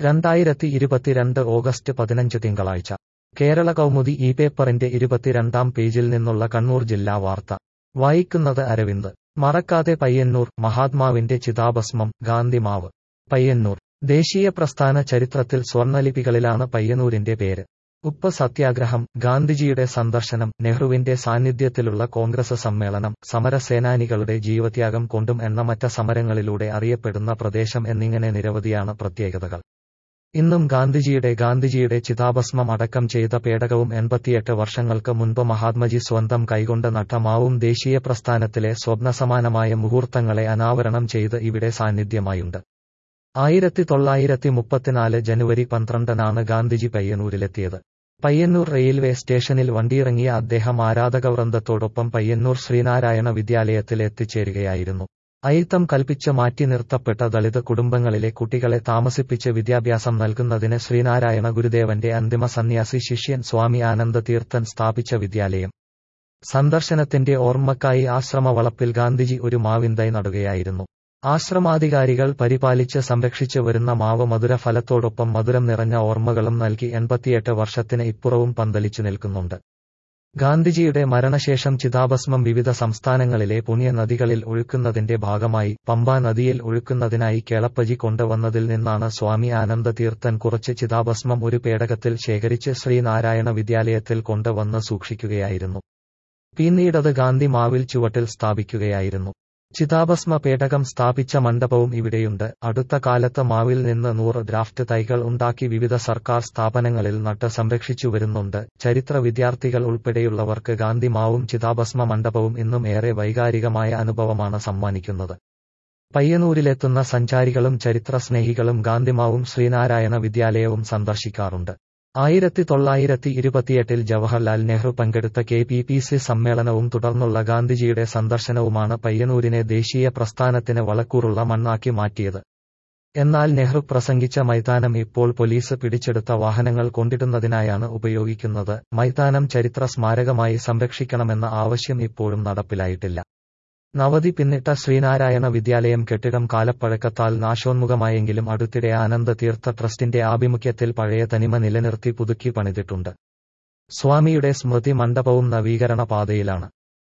രണ്ടായിരത്തി ഇരുപത്തിരണ്ട് ഓഗസ്റ്റ് പതിനഞ്ച് തിങ്കളാഴ്ച കേരള കൗമുദി ഈ പേപ്പറിന്റെ ഇരുപത്തിരണ്ടാം പേജിൽ നിന്നുള്ള കണ്ണൂർ ജില്ലാ വാർത്ത വായിക്കുന്നത് അരവിന്ദ് മറക്കാതെ പയ്യന്നൂർ മഹാത്മാവിന്റെ ചിതാഭസ്മം ഗാന്ധിമാവ് പയ്യന്നൂർ ദേശീയ പ്രസ്ഥാന ചരിത്രത്തിൽ സ്വർണ്ണലിപികളിലാണ് പയ്യന്നൂരിന്റെ പേര് ഉപ്പ് സത്യാഗ്രഹം ഗാന്ധിജിയുടെ സന്ദർശനം നെഹ്റുവിന്റെ സാന്നിധ്യത്തിലുള്ള കോൺഗ്രസ് സമ്മേളനം സമരസേനാനികളുടെ ജീവത്യാഗം കൊണ്ടും എണ്ണമറ്റ സമരങ്ങളിലൂടെ അറിയപ്പെടുന്ന പ്രദേശം എന്നിങ്ങനെ നിരവധിയാണ് പ്രത്യേകതകൾ ഇന്നും ഗാന്ധിജിയുടെ ഗാന്ധിജിയുടെ ചിതാഭസ്മം അടക്കം ചെയ്ത പേടകവും എൺപത്തിയെട്ട് വർഷങ്ങൾക്ക് മുൻപ് മഹാത്മജി സ്വന്തം കൈകൊണ്ട് നട്ട മാവും ദേശീയ പ്രസ്ഥാനത്തിലെ സ്വപ്നസമാനമായ മുഹൂർത്തങ്ങളെ അനാവരണം ചെയ്ത് ഇവിടെ സാന്നിധ്യമായുണ്ട് ആയിരത്തി തൊള്ളായിരത്തി മുപ്പത്തിനാല് ജനുവരി പന്ത്രണ്ടിനാണ് ഗാന്ധിജി പയ്യന്നൂരിലെത്തിയത് പയ്യന്നൂർ റെയിൽവേ സ്റ്റേഷനിൽ വണ്ടിയിറങ്ങിയ അദ്ദേഹം ആരാധകവൃന്ദത്തോടൊപ്പം പയ്യന്നൂർ ശ്രീനാരായണ വിദ്യാലയത്തിൽ എത്തിച്ചേരുകയായിരുന്നു അയിത്തം കൽപ്പിച്ച് മാറ്റി നിർത്തപ്പെട്ട ദളിത് കുടുംബങ്ങളിലെ കുട്ടികളെ താമസിപ്പിച്ച് വിദ്യാഭ്യാസം നൽകുന്നതിന് ശ്രീനാരായണ ഗുരുദേവന്റെ അന്തിമ സന്യാസി ശിഷ്യൻ സ്വാമി ആനന്ദ തീർത്ഥൻ സ്ഥാപിച്ച വിദ്യാലയം സന്ദർശനത്തിന്റെ ഓർമ്മക്കായി ആശ്രമവളപ്പിൽ ഗാന്ധിജി ഒരു മാവിന്തൈ നടുകയായിരുന്നു ആശ്രമാധികാരികൾ പരിപാലിച്ച് സംരക്ഷിച്ചു വരുന്ന മാവ് മധുര ഫലത്തോടൊപ്പം മധുരം നിറഞ്ഞ ഓർമ്മകളും നൽകി എൺപത്തിയെട്ട് വർഷത്തിന് ഇപ്പുറവും പന്തലിച്ചു നിൽക്കുന്നുണ്ട് ഗാന്ധിജിയുടെ മരണശേഷം ചിതാഭസ്മം വിവിധ സംസ്ഥാനങ്ങളിലെ പുണ്യ നദികളിൽ ഒഴുക്കുന്നതിന്റെ ഭാഗമായി പമ്പാ നദിയിൽ ഒഴുക്കുന്നതിനായി കേളപ്പജി കൊണ്ടുവന്നതിൽ നിന്നാണ് സ്വാമി ആനന്ദ തീർത്ഥൻ കുറച്ച് ചിതാഭസ്മം ഒരു പേടകത്തിൽ ശേഖരിച്ച് ശ്രീനാരായണ വിദ്യാലയത്തിൽ കൊണ്ടുവന്ന് സൂക്ഷിക്കുകയായിരുന്നു പിന്നീടത് ഗാന്ധി മാവിൽ ചുവട്ടിൽ സ്ഥാപിക്കുകയായിരുന്നു ചിതാഭസ്മ പേടകം സ്ഥാപിച്ച മണ്ഡപവും ഇവിടെയുണ്ട് അടുത്ത കാലത്ത് മാവിൽ നിന്ന് നൂറ് ഡ്രാഫ്റ്റ് തൈകൾ ഉണ്ടാക്കി വിവിധ സർക്കാർ സ്ഥാപനങ്ങളിൽ നട്ട് സംരക്ഷിച്ചു വരുന്നുണ്ട് ചരിത്ര വിദ്യാർത്ഥികൾ ഉൾപ്പെടെയുള്ളവർക്ക് ഗാന്ധി മാവും ചിതാഭസ്മ മണ്ഡപവും ഇന്നും ഏറെ വൈകാരികമായ അനുഭവമാണ് സമ്മാനിക്കുന്നത് പയ്യന്നൂരിലെത്തുന്ന സഞ്ചാരികളും ചരിത്ര സ്നേഹികളും ഗാന്ധിമാവും ശ്രീനാരായണ വിദ്യാലയവും സന്ദർശിക്കാറുണ്ട് ആയിരത്തി തൊള്ളായിരത്തി ഇരുപത്തിയെട്ടിൽ ജവഹർലാൽ നെഹ്റു പങ്കെടുത്ത കെ പി പി സി സമ്മേളനവും തുടർന്നുള്ള ഗാന്ധിജിയുടെ സന്ദർശനവുമാണ് പയ്യന്നൂരിനെ ദേശീയ പ്രസ്ഥാനത്തിന് വളക്കൂറുള്ള മണ്ണാക്കി മാറ്റിയത് എന്നാൽ നെഹ്റു പ്രസംഗിച്ച മൈതാനം ഇപ്പോൾ പോലീസ് പിടിച്ചെടുത്ത വാഹനങ്ങൾ കൊണ്ടിടുന്നതിനായാണ് ഉപയോഗിക്കുന്നത് മൈതാനം ചരിത്ര സ്മാരകമായി സംരക്ഷിക്കണമെന്ന ആവശ്യം ഇപ്പോഴും നടപ്പിലായിട്ടില്ല നവതി പിന്നിട്ട ശ്രീനാരായണ വിദ്യാലയം കെട്ടിടം കാലപ്പഴക്കത്താൽ നാശോന്മുഖമായെങ്കിലും അടുത്തിടെ ആനന്ദ തീർത്ഥ ട്രസ്റ്റിന്റെ ആഭിമുഖ്യത്തിൽ പഴയ തനിമ നിലനിർത്തി പുതുക്കി പണിതിട്ടുണ്ട് സ്വാമിയുടെ സ്മൃതി മണ്ഡപവും നവീകരണ പാതയിലാണ്